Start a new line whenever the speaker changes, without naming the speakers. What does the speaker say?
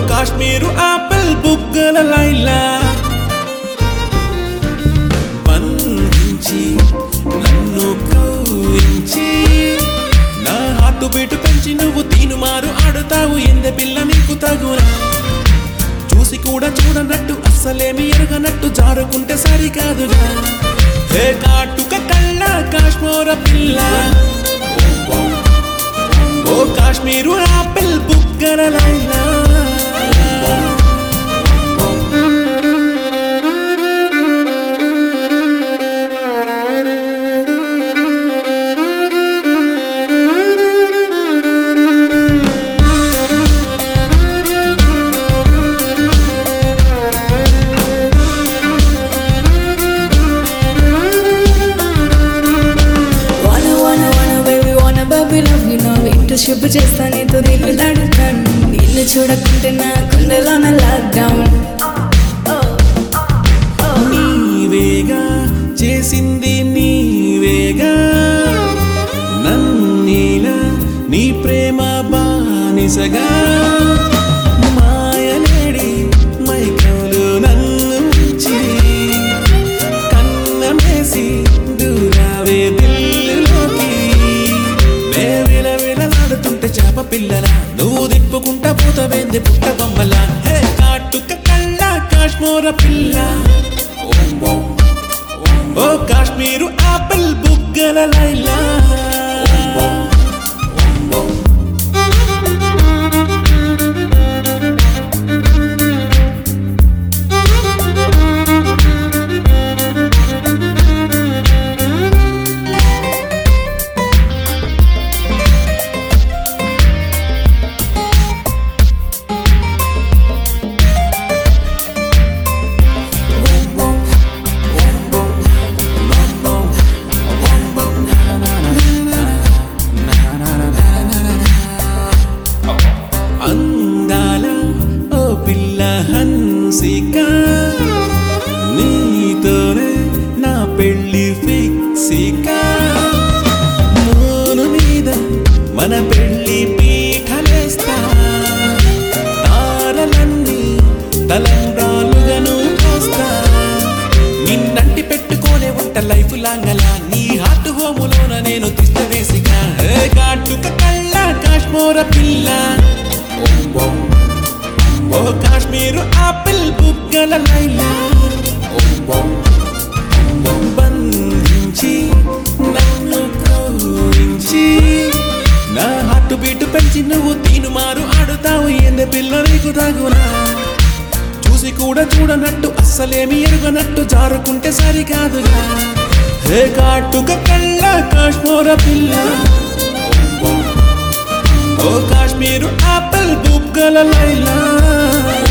Kashmir apple బుగ్గల లైలా బంధించి నన్ను కౌరించి నా హార్ట్ బీటు పెంచి నువ్వు తీనుమారు ఆడుతావు ఎంద పిల్ల నీకు తగునా చూసి కూడా చూడనట్టు అస్సలేమి ఎరగనట్టు జారుకుంటే సరికాదుగా హే కాటుక కళ్ళ కాశ్మీర పిల్ల ఓ కాశ్మీరు ఆపిల్ బుగ్గల Laila
Wanna, wanna, wanna, baby, wanna, baby, love you know ఇంటూ శుభ చేస్తా నీతో దిల్లు దాడుతాను నిన్ను చూడకుంటే నా కుండలోన లాక్డౌన్
నీవేగా చేసింది నీవేగా నన్నీలా నీ ప్రేమ బానిసగా మాయనేడి మైకలు నన్ను ఉంచి కన్నమేసి దూరావే దిల్లులోకి నే విల విలలాడుతుంటే చేప పిల్లల నువ్వు దిప్పుకుంటా పోతవేంది పుట్ట బొమ్మల హే కాటుక కళ్ళ కాశ్మీర పిల్ల ఓ కాశ్మీరు ఆపిల్ బుగ్గల లైలా అందాల ఓ పిల్ల హన్సిక నీతోనే నా పెళ్లి ఫిక్సిక మూను మీద మన పెళ్లి పీఠలేస్తా తారలన్నీ తలంబ్రాలుగాను పోస్తా నిన్నంటి పెట్టుకోలే వంట లైఫ్ లాంగలా నీ హార్ట్ హోములోన నేను తిష్ట వేసిగా ఏ కాటుక కళ్ళ కాశ్మీర పిల్ల ఓ కాశ్మీరు ఆపిల్ బుగ్గల లైలా బంధించి నన్ను కౌరించి నా హార్ట్ బీటు పెంచి నువ్వు తీనుమారు ఆడుతావు ఎంద పిల్ల నీకు తగునా చూసి కూడా చూడనట్టు అస్సలేమి ఎరుగనట్టు జారుకుంటే సరికాదుగా హే కాటుక కళ్ళ కాశ్మీర పిల్ల ఓ కాశ్మీరు ఆపిల్ బుగ్గల లైలా